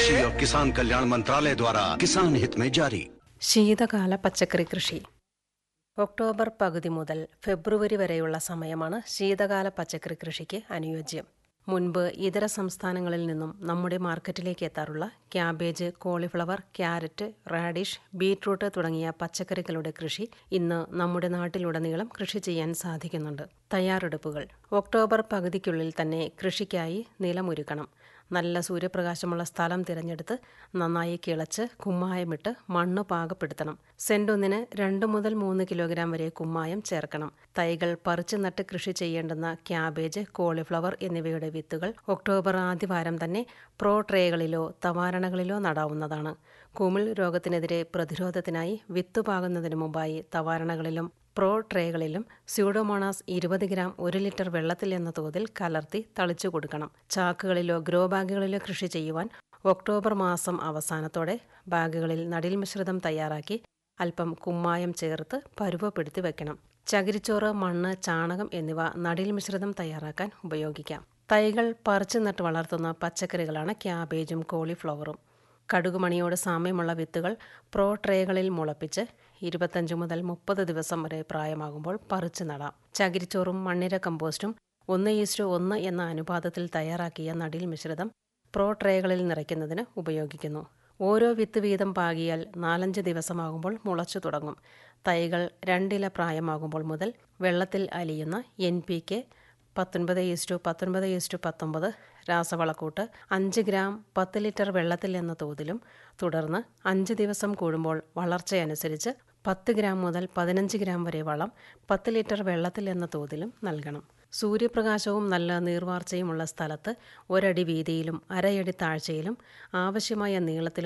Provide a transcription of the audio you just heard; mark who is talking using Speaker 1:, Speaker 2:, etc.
Speaker 1: कृषि और किसान कल्याण मंत्रालय द्वारा किसान हित में जारी
Speaker 2: ശീതകാല പച്ചക്കറി കൃഷി ഒക്ടോബർ പകുതി മുതൽ ഫെബ്രുവരി വരെയുള്ള സമയമാണ് ശീതകാല പച്ചക്കറി കൃഷിക്ക് അനുയോജ്യം മുൻപ് ഇതര സംസ്ഥാനങ്ങളിൽ നിന്നും നമ്മുടെ മാർക്കറ്റിലേക്ക് എത്താറുള്ള cabbage cauliflower carrot radish beetroot തുടങ്ങിയ പച്ചക്കറികളുടെ കൃഷി ഇന്ന് നമ്മുടെ നാട്ടിലുടനീളം കൃഷി ചെയ്യാൻ സാധിക്കുന്നുണ്ട് തയ്യാറെടുപ്പുകൾ ഒക്ടോബർ പകുതിക്കുള്ളിൽ തന്നെ കൃഷിക്കായി നിലമൊരുക്കണം നല്ല സൂര്യപ്രകാശമുള്ള സ്ഥലം തിരഞ്ഞെടുത്ത് നന്നായി കിളച്ച് കുമ്മായമിട്ട് മണ്ണ് പാകപ്പെടുത്തണം സെന്റൊന്നിന് രണ്ട് മുതൽ മൂന്ന് കിലോഗ്രാം വരെ കുമ്മായം ചേർക്കണം തൈകൾ പറിച്ചു നട്ട് കൃഷി ചെയ്യേണ്ടുന്ന ക്യാബേജ് കോളിഫ്ലവർ എന്നിവയുടെ വിത്തുകൾ ഒക്ടോബർ ആദ്യവാരം തന്നെ പ്രോ ട്രേകളിലോ തവാരണകളിലോ നടാവുന്നതാണ് കുമിൾ രോഗത്തിനെതിരെ പ്രതിരോധത്തിനായി വിത്ത് പാകുന്നതിന് മുമ്പായി തവാരണകളിലും പ്രോ ട്രേകളിലും സ്യൂഡോമോണാസ് ഇരുപത് ഗ്രാം ഒരു ലിറ്റർ വെള്ളത്തിൽ എന്ന തോതിൽ കലർത്തി തളിച്ചു കൊടുക്കണം ചാക്കുകളിലോ ഗ്രോ ബാഗുകളിലോ കൃഷി ചെയ്യുവാൻ ഒക്ടോബർ മാസം അവസാനത്തോടെ ബാഗുകളിൽ നടിൽ മിശ്രിതം തയ്യാറാക്കി അല്പം കുമ്മായം ചേർത്ത് പരുവപ്പെടുത്തി വെക്കണം ചകിരിച്ചോറ് മണ്ണ് ചാണകം എന്നിവ നടിൽ മിശ്രിതം തയ്യാറാക്കാൻ ഉപയോഗിക്കാം തൈകൾ പറിച്ചു നട്ട് വളർത്തുന്ന പച്ചക്കറികളാണ് ക്യാബേജും കോളിഫ്ലവറും കടുകുമണിയോട് സാമ്യമുള്ള വിത്തുകൾ പ്രോ ട്രേകളിൽ മുളപ്പിച്ച് ഇരുപത്തഞ്ച് മുതൽ മുപ്പത് ദിവസം വരെ പ്രായമാകുമ്പോൾ പറിച്ചു നടാം ചകിരിച്ചോറും മണ്ണിര കമ്പോസ്റ്റും ഒന്ന് ഈസ്റ്റു ഒന്ന് എന്ന അനുപാതത്തിൽ തയ്യാറാക്കിയ നടിൽ മിശ്രിതം പ്രോ ട്രേകളിൽ നിറയ്ക്കുന്നതിന് ഉപയോഗിക്കുന്നു ഓരോ വിത്ത് വീതം പാകിയാൽ നാലഞ്ച് ദിവസമാകുമ്പോൾ മുളച്ചു തുടങ്ങും തൈകൾ രണ്ടില പ്രായമാകുമ്പോൾ മുതൽ വെള്ളത്തിൽ അലിയുന്ന എൻ പി കെ പത്തൊൻപത് ഈസ്റ്റു പത്തൊൻപത് ഈസ്റ്റു പത്തൊമ്പത് രാസവളക്കൂട്ട് അഞ്ച് ഗ്രാം പത്ത് ലിറ്റർ വെള്ളത്തിൽ എന്ന തോതിലും തുടർന്ന് അഞ്ച് ദിവസം കൂടുമ്പോൾ വളർച്ചയനുസരിച്ച് പത്ത് ഗ്രാം മുതൽ പതിനഞ്ച് ഗ്രാം വരെ വളം പത്ത് ലിറ്റർ വെള്ളത്തിൽ എന്ന തോതിലും നൽകണം സൂര്യപ്രകാശവും നല്ല നീർവാർച്ചയുമുള്ള സ്ഥലത്ത് ഒരടി വീതിയിലും അരയടി താഴ്ചയിലും ആവശ്യമായ നീളത്തിലും